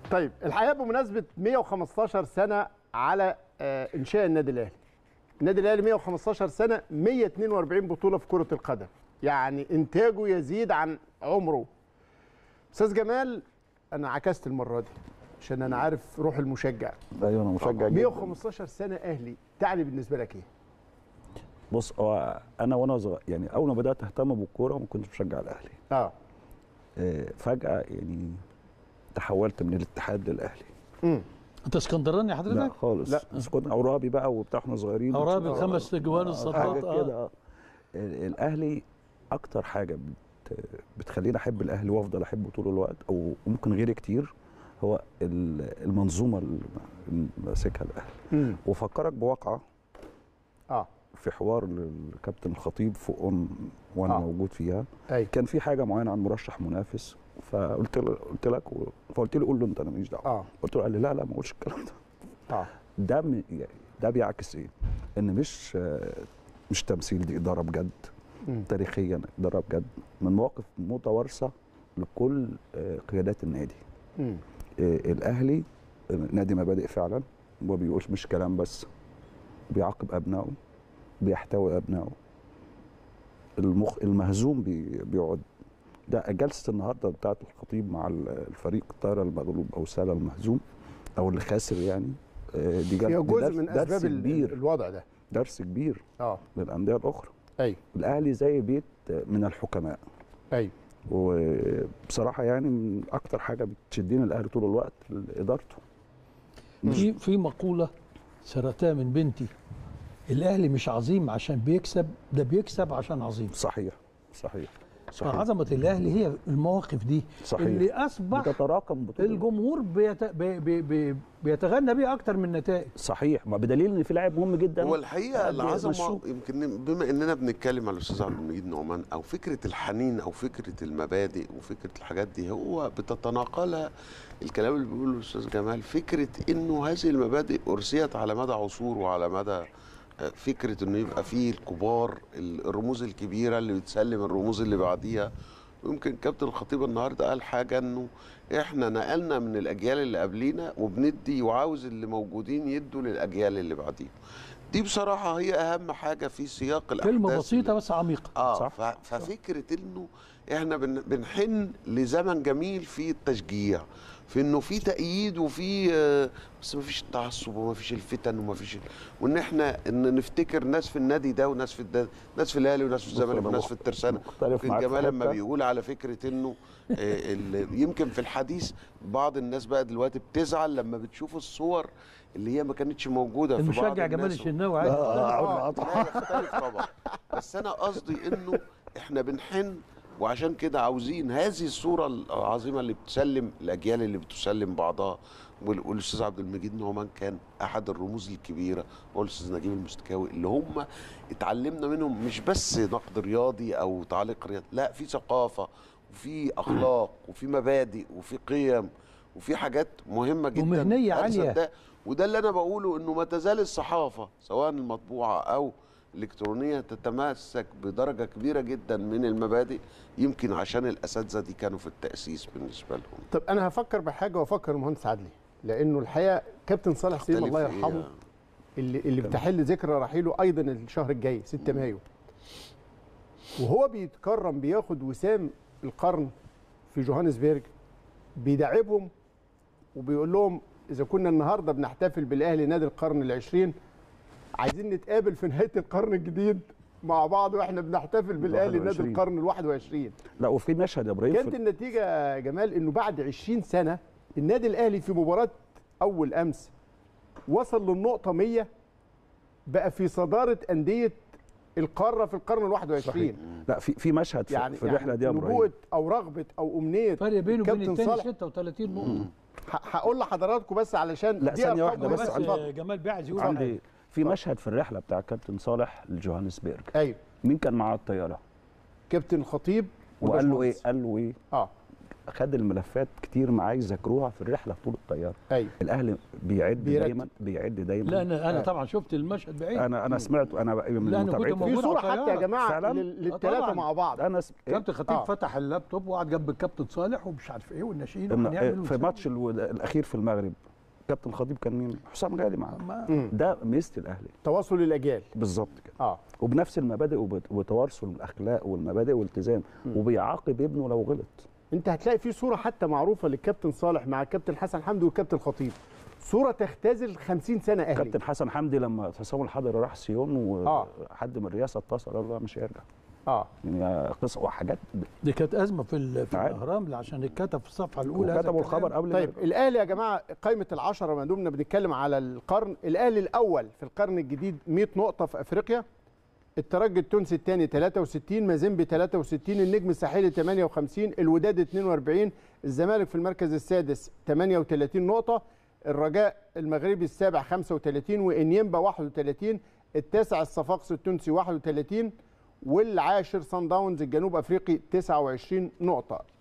طيب الحقيقه بمناسبه 115 سنه على آه، انشاء النادي الاهلي النادي الاهلي 115 سنه 142 بطوله في كره القدم يعني انتاجه يزيد عن عمره استاذ جمال انا عكست المره دي عشان انا عارف روح المشجع ايوه انا مشجع جدا 115 سنه اهلي تعني بالنسبه لك ايه بص هو انا وانا صغير يعني اول ما بدات اهتم بالكوره ما كنتش بشجع الاهلي اه آه، فجاه يعني تحولت من الاتحاد للاهلي امم انت اسكندراني لا حضرتك؟ خالص لا. بس كنا اورابي بقى وبتاع احنا صغيرين اورابي بنشوف- الخمس تجوان آه، السطات حاجه اه كده اه ال- الاهلي اكتر حاجه بت بتخليني احب الاهلي وافضل احبه طول الوقت او ممكن غيري كتير هو ال- المنظومه اللي اللي ماسكها الاهلي امم وفكرك بواقعه اه في حوار للكابتن الخطيب فوق أون وانا آه. آه. موجود فيها ايوه كان في حاجه معينه عن مرشح منافس فقلت له قلت لك و- فقلت له قول له انت انا ماليش دعوه اه قلت له قال لي لا لا ما اقولش الكلام ده اه ده م- يعني ده بيعكس ايه؟ ان مش آه، مش تمثيل دي اداره بجد مم. تاريخيا اداره بجد من مواقف متوارثه لكل آه، قيادات النادي امم آه، الاهلي آه، نادي مبادئ فعلا ما بيقولش مش كلام بس بيعاقب ابنائه بيحتوي ابنائه المخ المهزوم بي بيقعد ده جلسه النهارده بتاعت الخطيب مع ال- الفريق الطايره المغلوب او ساله المهزوم او اللي خاسر يعني آه، دي جل- هي دي جزء درس- من درس اسباب ال- كبير الوضع ده درس كبير اه للانديه الاخرى ايوه الاهلي زي بيت من الحكماء ايوه وبصراحه يعني من اكتر حاجه بتشدني الاهلي طول الوقت ادارته في في مقوله سرقتها من بنتي الاهلي مش عظيم عشان بيكسب ده بيكسب عشان عظيم صحيح صحيح صحيح فعظمه الاهلي هي المواقف دي صحيح. اللي اصبح بتتراكم بطول الجمهور بيت... بي... بي... بي... بيتغنى بيه اكتر من النتائج صحيح ما بدليل ان في لاعب مهم جدا هو الحقيقه قاعد العظمه بيمشوه. يمكن بما اننا بنتكلم على الاستاذ عبد المجيد نعمان او فكره الحنين او فكره المبادئ وفكره الحاجات دي هو بتتناقلها الكلام اللي بيقوله الاستاذ جمال فكره انه هذه المبادئ ارسيت على مدى عصور وعلى مدى آه، فكره انه يبقى فيه الكبار الرموز الكبيره اللي بتسلم الرموز اللي بعديها ويمكن كابتن الخطيب النهارده قال حاجه انه احنا نقلنا من الاجيال اللي قبلينا وبندي وعاوز اللي موجودين يدوا للاجيال اللي بعديهم دي بصراحه هي اهم حاجه في سياق الاحداث كلمه بسيطه اللي- بس عميقه اه صح. ف- ففكره انه احنا بن- بنحن لزمن جميل في التشجيع في انه في تأييد وفي آه، بس ما فيش التعصب وما فيش الفتن وما فيش ال- وان احنا ان نفتكر ناس في النادي ده وناس في الد... ناس في الاهلي وناس في بص، الزمالك أنا وناس مخ- في الترسانه مختلف في معاك في الجمال لما حتة. بيقول على فكره انه آه، ال- يمكن في الحديث بعض الناس بقى دلوقتي بتزعل لما بتشوف الصور اللي هي ما كانتش موجوده في بعض المشجع جمال الناس. الشناوي عادي آه، لا يختلف طبعا بس انا قصدي انه احنا بنحن وعشان كده عاوزين هذه الصوره العظيمه اللي بتسلم الاجيال اللي بتسلم بعضها وال- والاستاذ عبد المجيد نعمان كان احد الرموز الكبيره هو الاستاذ نجيب المستكاوي اللي هم اتعلمنا منهم مش بس نقد رياضي او تعليق رياضي لا في ثقافه وفي اخلاق وفي مبادئ وفي قيم وفي حاجات مهمه جدا ومهنية أنا عالية. صدق- وده اللي انا بقوله انه ما تزال الصحافه سواء المطبوعه او الالكترونيه تتمسك بدرجه كبيره جدا من المبادئ يمكن عشان الاساتذه دي كانوا في التاسيس بالنسبه لهم طب انا هفكر بحاجه وافكر المهندس عدلي لانه الحقيقه كابتن صالح سليم تختلف الله في إيه؟ يرحمه اللي اللي بتحل ذكرى رحيله ايضا الشهر الجاي 6 مايو وهو بيتكرم بياخد وسام القرن في جوهانسبرج بيدعبهم وبيقول لهم اذا كنا النهارده بنحتفل بالاهلي نادي القرن العشرين عايزين نتقابل في نهايه القرن الجديد مع بعض واحنا بنحتفل بالاهلي نادي 21. القرن ال 21 لا وفي مشهد يا ابراهيم كانت في- النتيجه يا جمال انه بعد 20 سنه النادي الاهلي في مباراه اول امس وصل للنقطه 100 بقى في صداره انديه القاره في القرن ال 21 لا في في مشهد في, يعني في الرحله دي يا ابراهيم نبوءه او رغبه او امنيه فرق بينه وبين الكابتن الثاني صالح 36 نقطه ه- هقول لحضراتكم بس علشان لا، دي ثانية أرقام واحدة بس بس مهمة. اتفضل. جمال بيعز يقول عندي في مشهد في الرحله بتاع كابتن صالح لجوهانسبرج ايوه مين كان معاه الطياره كابتن خطيب وقال له ايه والباشمهندس. قال له ايه اه خد الملفات كتير معاه يذاكروها في الرحله طول الطياره ايوه الاهلي بيعد بيرتب. دايما بيعد دايما لا انا انا آه. طبعا شفت المشهد بعيد انا انا سمعت انا بقى من لا، أنا كنت متابعتي في موجود صوره على حتى يا الطيارة. جماعه فعلاً؟ لل- آه، للثلاثه طبعاً. مع بعض انا س... كابتن خطيب آه. فتح اللابتوب وقعد جنب الكابتن صالح ومش عارف ايه والناشئين إن- وهنعمل في ونسوي. ماتش الو- الاخير في المغرب كابتن خطيب كان مين حسام غالي معاه ما- مم. ده ميزه الاهلي تواصل الاجيال بالظبط كده اه وبنفس المبادئ وبت- وتوارث الاخلاق والمبادئ والالتزام وبيعاقب ابنه لو غلط انت هتلاقي في صوره حتى معروفه للكابتن صالح مع الكابتن حسن حمدي والكابتن خطيب صوره تختزل 50 سنه اهلي كابتن حسن حمدي لما حسام الحضري راح سيون آه. وحد من الرئاسه اتصل قال له مش هيرجع اه يعني قصه وحاجات دي كانت ازمه في ال- في عادي. الاهرام عشان اتكتب في الصفحه الاولى هذا وكتبوا الكلام. الخبر قبل ما طيب يرجع. الاهلي يا جماعه قائمه العشره ما دمنا بنتكلم على القرن الاهلي الاول في القرن الجديد 100 نقطه في افريقيا الترجي التونسي الثاني 63 مازيمبي 63 النجم الساحلي 58 الوداد 42 الزمالك في المركز السادس 38 نقطه الرجاء المغربي السابع 35 وانيمبا 31 التاسع الصفاقسي التونسي 31 والعاشر صن داونز الجنوب افريقي 29 نقطه